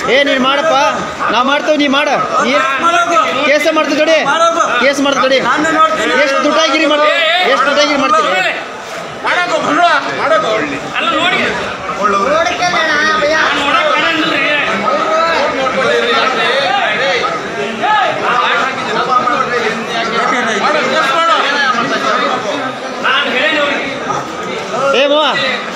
ಏ ನೀನು ಮಾಡಪ್ಪ ನಾವು ಮಾಡ್ತೇವೆ ನೀ ಮಾಡ ನೀ ಕೇಸ ಮಾಡ್ತೀವಿ ತಡಿ ಕೇಸ್ ಮಾಡ್ತೀವಿ ತಡಿ ಎಷ್ಟು ದುಡ್ಡಾಗಿರಿ ಮಾಡ್ತೀವಿ ಎಷ್ಟು ದುಡ್ಡಾಗಿರಿ ಮಾಡ್ತೀವಿ ಮಾಡಬೇಕು ಬರುವ ಮಾಡಬೇಕು ಅಲ್ಲ ನೋಡಿ ನೋಡಕ್ ಬೇಡ ಅಂದ್ರಿ. ನಾನ್ ಹೇಳೇನಿ ಅವ್ರಿಗೆ. ಏ ಮವ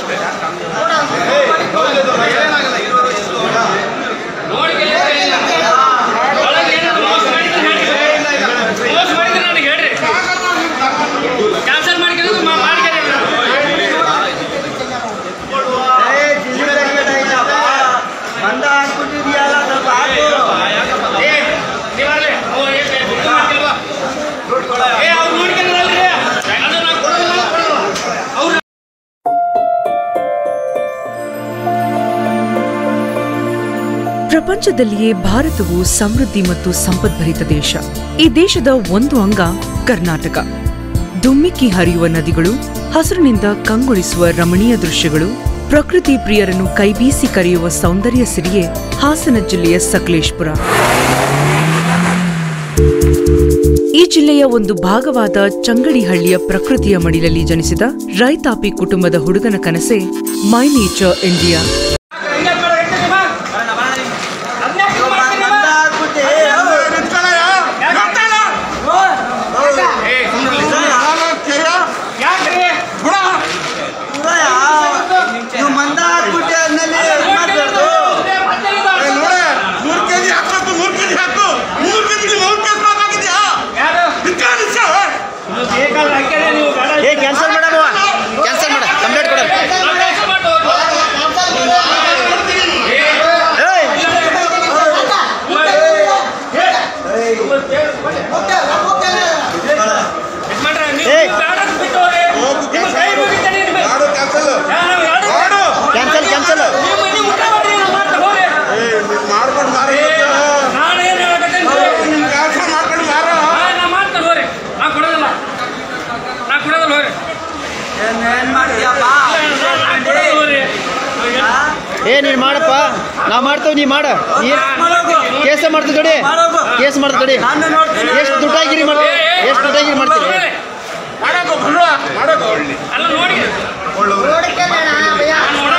ನೋಡಿ ಕೇಳಿಲ್ಲ. ಒಳಗೆ ಏನಾದ್ರು ಮೋಸ ಮಾಡಿದ್ರೆ ಹೇಳ್ರಿ. ಮೋಸ ಮಾಡಿದ್ರೆ ನನಗೆ ಹೇಳ್ರಿ ಕ್ಯಾನ್ಸಲ್ ಮಾಡ್ಕೊಂಡು ಮಾಡ್ಕೊಂಡು ಬಂದ ಹಾಕ್ಬಿಟ್ಟಿದ್ಯಲ್ಲ ಸ್ವಲ್ಪ ಹಾಕು ಏ ನೀವಲ್ಲೇ ಅವ್ರು ಏನ್ ಇದು ಮಾಡ್ತಿಲ್ವಾ? ಏ ಅವ್ರು ನೋಡ್ಕೊಂಡ್ರಲ್ರಿ ಅದು ನಾವು ಕೊಡೋದಿಲ್ಲ ಅವ್ರು ಪ್ರಪಂಚದಲ್ಲಿಯೇ ಭಾರತವು ಸಮೃದ್ಧಿ ಮತ್ತು ಸಂಪದ್ಭರಿತ ದೇಶ ಈ ದೇಶದ ಒಂದು ಅಂಗ ಕರ್ನಾಟಕ ಧುಮ್ಮಿಕ್ಕಿ ಹರಿಯುವ ನದಿಗಳು ಹಸಿರಿನಿಂದ ಕಂಗೊಳಿಸುವ ರಮಣೀಯ ದೃಶ್ಯಗಳು ಪ್ರಕೃತಿ ಪ್ರಿಯರನ್ನು ಕೈಬೀಸಿ ಕರೆಯುವ ಸೌಂದರ್ಯ ಸಿರಿಯೇ ಹಾಸನ ಜಿಲ್ಲೆಯ ಸಕಲೇಶ್ಪುರ ಈ ಜಿಲ್ಲೆಯ ಒಂದು ಭಾಗವಾದ ಚಂಗಡಿಹಳ್ಳಿಯ ಪ್ರಕೃತಿಯ ಮಡಿಲಲ್ಲಿ ಜನಿಸಿದ ರೈತಾಪಿ ಕುಟುಂಬದ ಹುಡುಗನ ಕನಸೆ ಮೈ ನೇಚರ್ ಇಂಡಿಯಾ ಬಂದ ಹಾಕ್ಬಿಟ್ಟು ನೀವು ಮಂದ ಹಾಕ್ಬಿಟ್ಟು ಆದ್ಮೇಲೆ ಇದು ಮಾಡ್ಬಾರ್ದು ಮೂರು ಕೆಜಿ ಹಾಕ್ಬೇಕು ಮೂರು ಕೆಜಿ ಹಾಕು ಮೂರು ಕೆಜಿ ಮೂರು ಕೆಜಿ ಹಾಕಿದ್ಯಾ ಏ ಕ್ಯಾನ್ಸಲ್ ಮಾಡ ಮವ ಕ್ಯಾನ್ಸಲ್ ಮಾಡ ಕಂಪ್ಲೇಂಟ್ ಕೊಡ ಏಯ್ ಏಯ್. ಮಾಡು ಕ್ಯಾನ್ಸಲ್ ಮಾಡು ಕ್ಯಾನ್ಸಲ್ ಕ್ಯಾನ್ಸಲ್ ಏ ನೀನ್ ಮಾಡ್ಕೊಂಡು ಮಾರು ನಿನ್ ಕ್ಯಾನ್ಸಲ್ ಮಾಡ್ಕೊಂಡು ಮಾರು ಏನ್ ಏನ್ ಮಾಡ್ತೀಯಪ್ಪ ಏ ನೀನು ಮಾಡಪ್ಪ ನಾವು ಮಾಡ್ತೇವೆ ನೀ ಮಾಡ ನೀ ಕೇಸ ಮಾಡ್ತೀವಿ ತಡಿ ಕೇಸ್ ಮಾಡ್ತೀವಿ ತಡಿ ನಾನು ನೋಡ್ತೀನಿ ಎಷ್ಟು ದುಡ್ಡಾಗಿರಿ ಮಾಡ್ತೀವಿ ಎಷ್ಟು ದುಡ್ಡಾಗಿರಿ ಮಾಡ್ತೀವಿ ಮಾಡಬೇಕು ಬರುವ ಮಾಡಬೇಕು ಅಲ್ಲ ನೋಡಿ ಒಳ್ಳೆ ನಾನು ನೋಡ